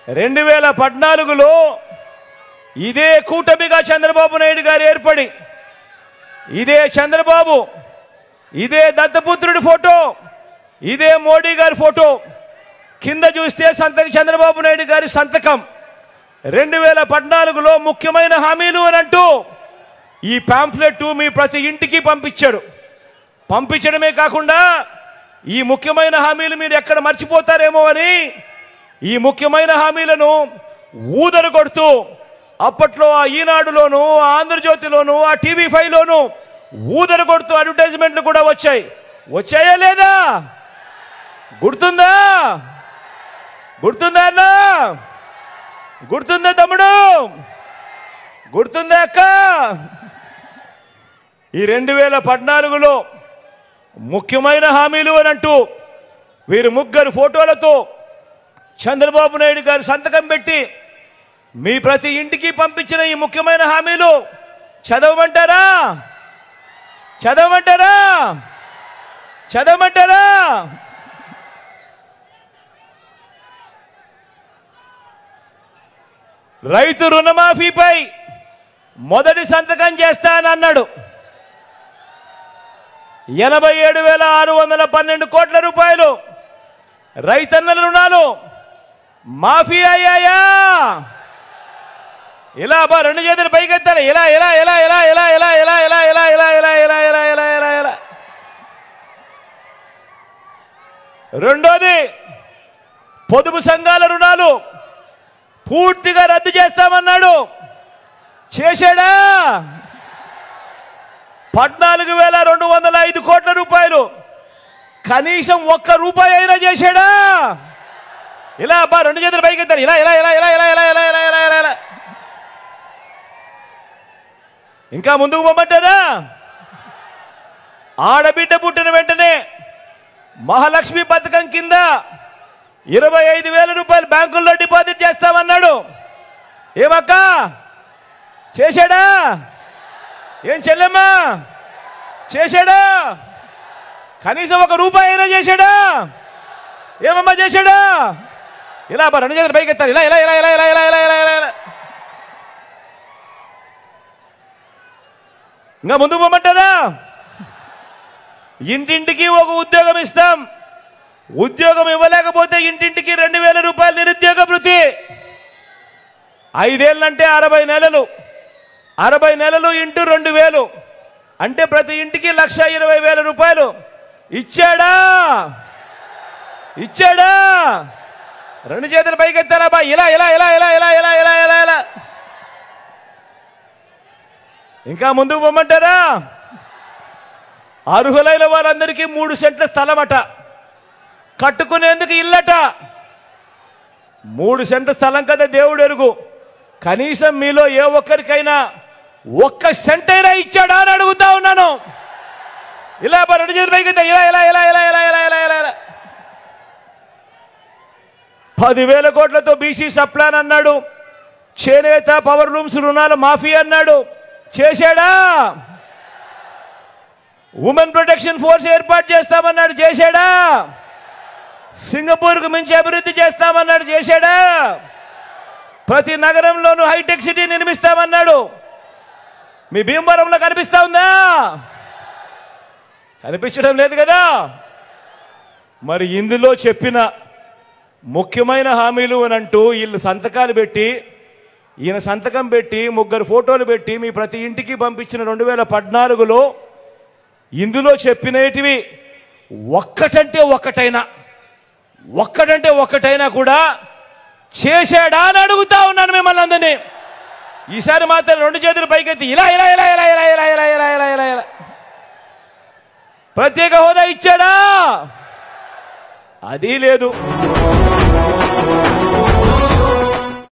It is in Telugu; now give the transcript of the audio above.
రెండు వేల పద్నాలుగులో ఇదే కూటమిగా చంద్రబాబు నాయుడు గారు ఏర్పడి ఇదే చంద్రబాబు ఇదే దత్తపుత్రుడి ఫోటో ఇదే మోడీ గారి ఫోటో కింద చూస్తే సంతకం చంద్రబాబు నాయుడు గారి సంతకం రెండు వేల పద్నాలుగులో ముఖ్యమైన హామీలు అని అంటూ ఈ పాంఫ్లెట్ మీ ప్రతి ఇంటికి పంపించాడు పంపించడమే కాకుండా ఈ ముఖ్యమైన హామీలు మీరు ఎక్కడ మర్చిపోతారేమో అని ఈ ముఖ్యమైన హామీలను ఊదరు కొడుతూ అప్పట్లో ఆ ఈనాడులోను ఆ ఆంధ్రజ్యోతిలోను ఆ టీవీ ఫైవ్లోను ఊదరు కొడుతూ అడ్వర్టైజ్మెంట్లు కూడా వచ్చాయి వచ్చాయా లేదా గుర్తుందా గుర్తుందా అన్నా గుర్తుందా తమ్ముడు గుర్తుందా అక్క ఈ రెండు వేల పద్నాలుగులో ముఖ్యమైన హామీలు అని అంటూ వీరు ముగ్గురు ఫోటోలతో చంద్రబాబు నాయుడు గారు సంతకం పెట్టి మీ ప్రతి ఇంటికి పంపించిన ఈ ముఖ్యమైన హామీలు చదవమంటారా చదవమంటారా చదవమంటారా రైతు రుణమాఫీపై మొదటి సంతకం చేస్తానన్నాడు ఎనభై ఏడు వేల ఆరు వందల పన్నెండు కోట్ల రూపాయలు రైతన్నల రుణాలు మాఫీ అయ్యాయా ఇలా బా రెండు చేతులు పైకెత్తాలి ఇలా ఇలా ఇలా ఇలా ఇలా ఇలా ఇలా ఇలా ఇలా ఇలా ఇలా ఇలా ఇలా ఇలా ఇలా ఇలా రెండోది పొదుపు సంఘాల రుణాలు పూర్తిగా రద్దు చేస్తామన్నాడు చేశాడా పద్నాలుగు వేల రెండు వందల ఐదు కోట్ల రూపాయలు కనీసం ఒక్క రూపాయి అయినా చేశాడా ఇలా అబ్బా రెండు చేతులు పైకి ఎత్తారు ఇలా ఇలా ఇలా ఇలా ఇలా ఇలా ఇలా ఇలా ఇలా ఇలా ఇలా ఇంకా ముందుకు పొమ్మంటారా ఆడబిడ్డ పుట్టిన వెంటనే మహాలక్ష్మి పథకం కింద ఇరవై ఐదు వేల రూపాయలు బ్యాంకుల్లో డిపాజిట్ చేస్తామన్నాడు ఏమక్క చేశాడా ఏం చెల్లెమ్మా చేశాడా కనీసం ఒక రూపాయి అయినా చేశాడా ఏమమ్మా చేశాడా ఇలా అబ్బా రెండు చేతులు పైకి ఎత్తారు ఇలా ఇలా ఇలా ఇలా ఇలా ఇలా ఇలా ఇలా ఇలా ఇలా ఇంకా ముందుకు పోమంటారా ఇంటింటికి ఒక ఉద్యోగం ఇస్తాం ఉద్యోగం ఇవ్వలేకపోతే ఇంటింటికి రెండు వేల రూపాయలు నిరుద్యోగ భృతి ఐదేళ్ళంటే అరవై నెలలు అరవై నెలలు ఇంటూ రెండు వేలు అంటే ప్రతి ఇంటికి లక్ష ఇరవై వేల రూపాయలు ఇచ్చాడా ఇచ్చాడా రెండు చేతులు పైకెత్తారా బా ఇలా ఇలా ఇలా ఇలా ఇలా ఇలా ఇలా ఇలా ఇలా ఇంకా ముందుకు పొమ్మంటారా అర్హులైన వారందరికీ మూడు సెంట్ల స్థలమట కట్టుకునేందుకు ఇల్లట మూడు సెంట్ల స్థలం కదా దేవుడు ఎరుగు కనీసం మీలో ఏ ఒక్కరికైనా ఒక్క సెంట్ అయినా ఇచ్చాడా అని అడుగుతా ఉన్నాను ఇలా బా రెండు చేతులు పైకి ఎత్తా. ఇలా ఇలా ఇలా ఇలా ఇలా ఇలా ఇలా ఇలా ఇలా పదివేల కోట్లతో బీసీ సప్లాన్ అన్నాడు చేనేత పవర్ లూమ్స్ రుణాల మాఫీ అన్నాడు చేశాడా ఉమెన్ ప్రొటెక్షన్ ఫోర్స్ ఏర్పాటు చేస్తామన్నాడు చేశాడా సింగపూర్కు మించి అభివృద్ధి చేస్తామన్నాడు చేశాడా ప్రతి నగరంలోనూ హైటెక్ సిటీ నిర్మిస్తామన్నాడు మీ భీమవరంలో కనిపిస్తా ఉందా కనిపించడం లేదు కదా మరి ఇందులో చెప్పిన ముఖ్యమైన హామీలు అని అంటూ వీళ్ళు సంతకాలు పెట్టి ఈయన సంతకం పెట్టి ముగ్గురు ఫోటోలు పెట్టి మీ ప్రతి ఇంటికి పంపించిన రెండు వేల పద్నాలుగులో ఇందులో చెప్పినటివి ఒక్కటంటే ఒక్కటైనా ఒక్కటంటే ఒక్కటైనా కూడా చేశాడా అని అడుగుతా ఉన్నాను మిమ్మల్ని అందరినీ ఈసారి మాత్రం రెండు చేతులు పైకెత్తి ఇలా ఇలా ఇలా ఇలా ఇలా ఇలా ఇలా ఇలా ఇలా ఇలా ఇలా ప్రత్యేక హోదా ఇచ్చాడా అది లేదు